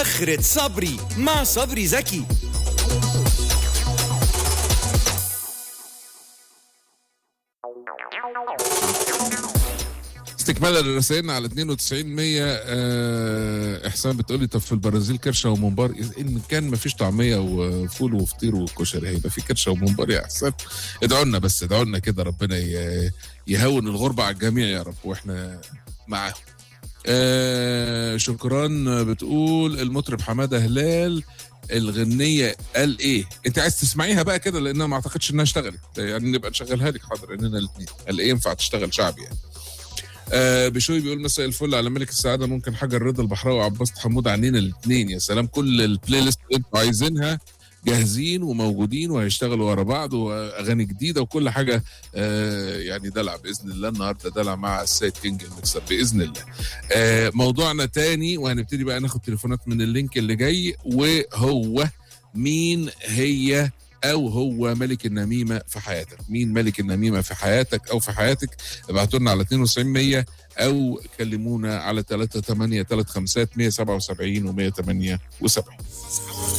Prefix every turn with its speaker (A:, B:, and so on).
A: آخرة صبري مع صبري زكي
B: استكمالا لرسائلنا على 92 100 آه احسان بتقول لي طب في البرازيل كرشه وممبار ان كان ما فيش طعميه وفول وفطير وكشري هيبقى في كرشه وممبار يا احسان ادعوا لنا بس ادعوا لنا كده ربنا ي- يهون الغربه على الجميع يا رب واحنا معاهم آه شكرا بتقول المطرب حماده هلال الغنية قال ايه؟ انت عايز تسمعيها بقى كده لان ما اعتقدش انها اشتغلت يعني نبقى نشغلها لك حاضر اننا الاثنين قال ايه ينفع تشتغل شعبي يعني آه بشوي بيقول مساء الفل على ملك السعاده ممكن حاجه رضا البحراوي وعباس حمود عنينا الاثنين يا سلام كل البلاي ليست اللي انتوا عايزينها جاهزين وموجودين وهيشتغلوا ورا بعض واغاني جديده وكل حاجه آه يعني دلع باذن الله النهارده دلع مع السيد كينج المكسر باذن الله. آه موضوعنا تاني وهنبتدي بقى ناخد تليفونات من اللينك اللي جاي وهو مين هي او هو ملك النميمه في حياتك مين ملك النميمه في حياتك او في حياتك ابعتوا لنا على 9200 او كلمونا على 38 35 177 و178